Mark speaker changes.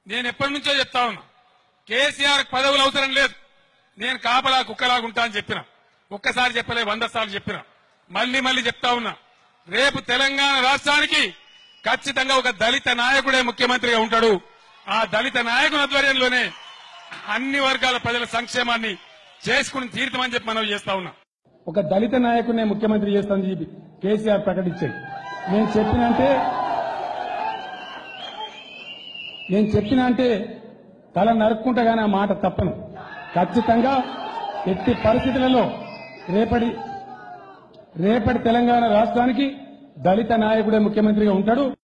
Speaker 1: నేను ఎప్పటి నుంచో చెప్తా ఉన్నా కేసీఆర్ పదవులు అవసరం లేదు నేను కాపలా కుక్కలాగుంటా అని చెప్పిన ఒక్కసారి చెప్పలే వంద సార్లు చెప్పిన మళ్ళీ మళ్ళీ చెప్తా ఉన్నా రేపు తెలంగాణ రాష్ట్రానికి ఖచ్చితంగా ఒక దళిత నాయకుడే ముఖ్యమంత్రిగా ఉంటాడు ఆ దళిత నాయకుని ఆధ్వర్యంలోనే అన్ని వర్గాల ప్రజల సంక్షేమాన్ని చేసుకుని తీర్థమని చెప్పి మనం చేస్తా ఉన్నా ఒక దళిత నాయకుడినే ముఖ్యమంత్రి చేస్తానని చెప్పి కేసీఆర్ ప్రకటించాడు నేను చెప్పినంటే నేను చెప్పిన అంటే తల నరుక్కుంటా గానీ ఆ మాట తప్పను ఖచ్చితంగా ఎట్టి పరిస్థితులలో రేపటి రేపటి తెలంగాణ రాష్ట్రానికి దళిత నాయకుడే ముఖ్యమంత్రిగా ఉంటాడు